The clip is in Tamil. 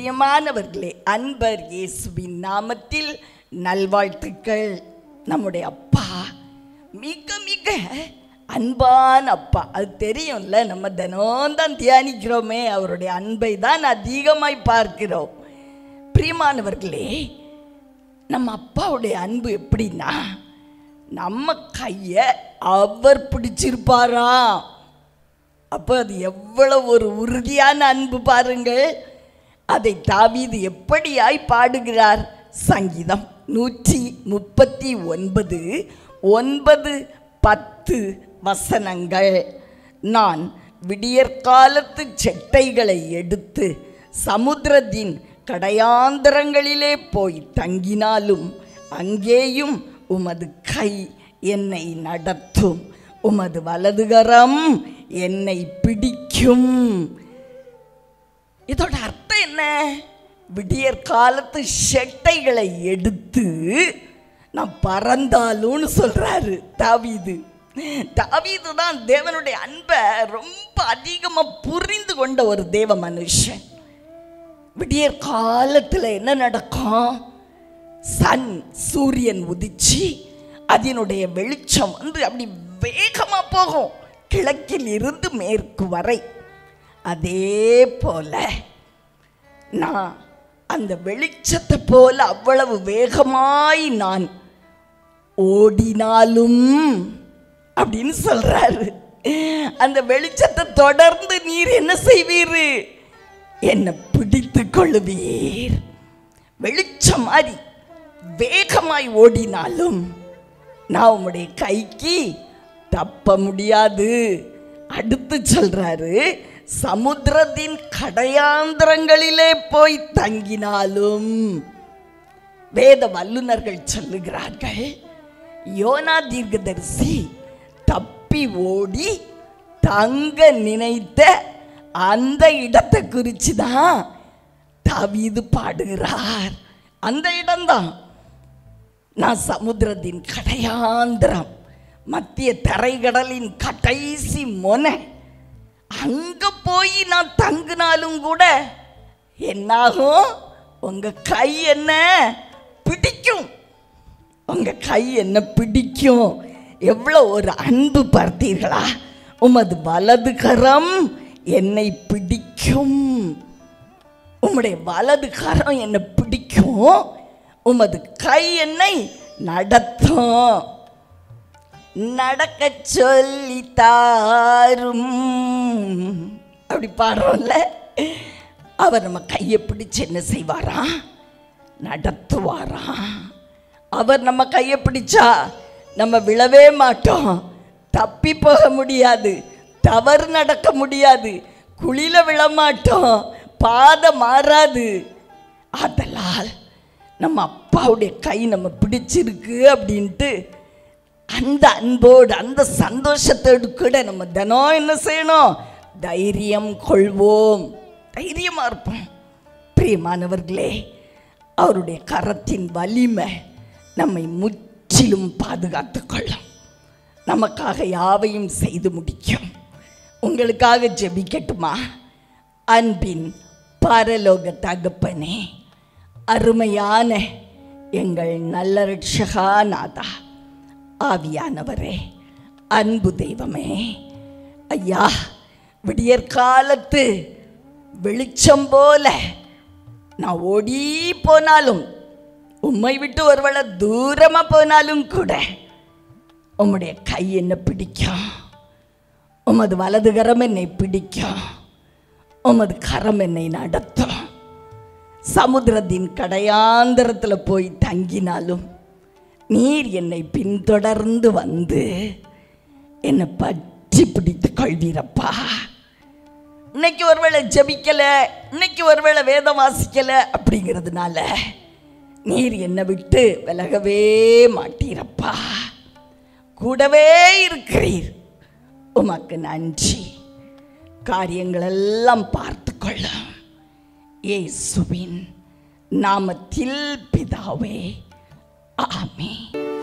பிரியமானவர்களே அன்பர் இயேசுவின் நாமத்தில் நல்வாழ்த்துக்கள் நம்முடைய அப்பா மிக மிக அன்பான அப்பா அது தெரியும்ல நம்ம தினம் தான் தியானிக்கிறோமே அவருடைய அன்பை தான் அதிகமாய் பார்க்கிறோம் பிரியமானவர்களே நம்ம அப்பாவுடைய அன்பு எப்படின்னா நம்ம கையை அவர் பிடிச்சிருப்பாராம் அப்போ அது எவ்வளவு ஒரு உறுதியான அன்பு பாருங்கள் அதை தாவீது எப்படியாய் பாடுகிறார் சங்கீதம் நூற்றி முப்பத்தி ஒன்பது ஒன்பது பத்து வசனங்கள் நான் விடியற்காலத்து செட்டைகளை எடுத்து சமுத்திரத்தின் கடையாந்தரங்களிலே போய் தங்கினாலும் அங்கேயும் உமது கை என்னை நடத்தும் உமது வலதுகரம் என்னை பிடிக்கும் இதோட அர்த்தம் என்ன விடியற் காலத்து செட்டைகளை எடுத்து நான் பறந்தாலும்னு சொல்றாரு தாவீது தாவீது தான் தேவனுடைய அன்பை ரொம்ப அதிகமாக புரிந்து கொண்ட ஒரு தேவ மனுஷன் விடியற் காலத்தில் என்ன நடக்கும் சன் சூரியன் உதிச்சு அதனுடைய வெளிச்சம் வந்து அப்படி வேகமாக போகும் கிழக்கில் இருந்து மேற்கு வரை அதே போல நான் அந்த வெளிச்சத்தை போல அவ்வளவு வேகமாய் நான் ஓடினாலும் அப்படின்னு சொல்றாரு அந்த வெளிச்சத்தை தொடர்ந்து நீர் என்ன செய்வீர் என்னை பிடித்து கொள்ளுவீர் வெளிச்சம் மாதிரி வேகமாய் ஓடினாலும் நான் உம்முடைய கைக்கு தப்ப முடியாது அடுத்து சொல்றாரு சமுத்திரத்தின் கடையாந்திரங்களிலே போய் தங்கினாலும் வேத வல்லுனர்கள் சொல்லுகிறார்கள் யோனா தீர்க்கதரிசி தப்பி ஓடி தங்க நினைத்த அந்த இடத்தை குறித்து தான் தாவீது பாடுகிறார் அந்த இடம்தான் நான் சமுத்திரத்தின் கடையாந்திரம் மத்திய தரைக்கடலின் கடைசி மொனை அங்க போய் நான் தங்கினாலும் கூட என்னாகும் உங்க கை என்ன பிடிக்கும் உங்க கை என்ன பிடிக்கும் எவ்வளோ ஒரு அன்பு பார்த்தீர்களா உமது வலது கரம் என்னை பிடிக்கும் உம்முடைய வலது கரம் என்னை பிடிக்கும் உமது கை என்னை நடத்தும் நடக்க சொல்லி தாரும் அப்படி பாடுறோம்ல அவர் நம்ம கையை பிடிச்சு என்ன செய்வாரா நடத்துவாரா அவர் நம்ம கையை பிடிச்சா நம்ம விழவே மாட்டோம் தப்பி போக முடியாது தவறு நடக்க முடியாது குழியில விழமாட்டோம் பாதை மாறாது அதலால் நம்ம அப்பாவுடைய கை நம்ம பிடிச்சிருக்கு அப்படின்ட்டு அந்த அன்போடு அந்த சந்தோஷத்தோடு கூட நம்ம தினம் என்ன செய்யணும் தைரியம் கொள்வோம் தைரியமாக இருப்போம் பிரியமானவர்களே அவருடைய கரத்தின் வலிமை நம்மை முற்றிலும் பாதுகாத்து கொள்ளும் நமக்காக யாவையும் செய்து முடிக்கும் உங்களுக்காக ஜெபிக்கட்டுமா அன்பின் பரலோக தகப்பனே அருமையான எங்கள் நல்ல ரட்சகா நாதா ஆவியானவரே அன்பு தெய்வமே ஐயா விடியற்காலத்து வெளிச்சம் போல நான் ஓடி போனாலும் உம்மை விட்டு ஒருவேளை தூரமாக போனாலும் கூட உம்முடைய கை என்ன பிடிக்கும் உமது வலது கரம் என்னை பிடிக்கும் உமது கரம் என்னை நடத்தும் சமுத்திரத்தின் கடையாந்திரத்தில் போய் தங்கினாலும் நீர் என்னை பின்தொடர்ந்து வந்து என்னை பற்றி பிடித்து கொள்வீரப்பா இன்னைக்கு ஒருவேளை ஜபிக்கல இன்னைக்கு ஒருவேளை வேதம் வாசிக்கல அப்படிங்கிறதுனால நீர் என்னை விட்டு விலகவே மாட்டீரப்பா கூடவே இருக்கிறீர் உமக்கு நன்றி காரியங்களெல்லாம் பார்த்து கொள்ளும் இயேசுவின் நாமத்தில் பிதாவே ஆமென்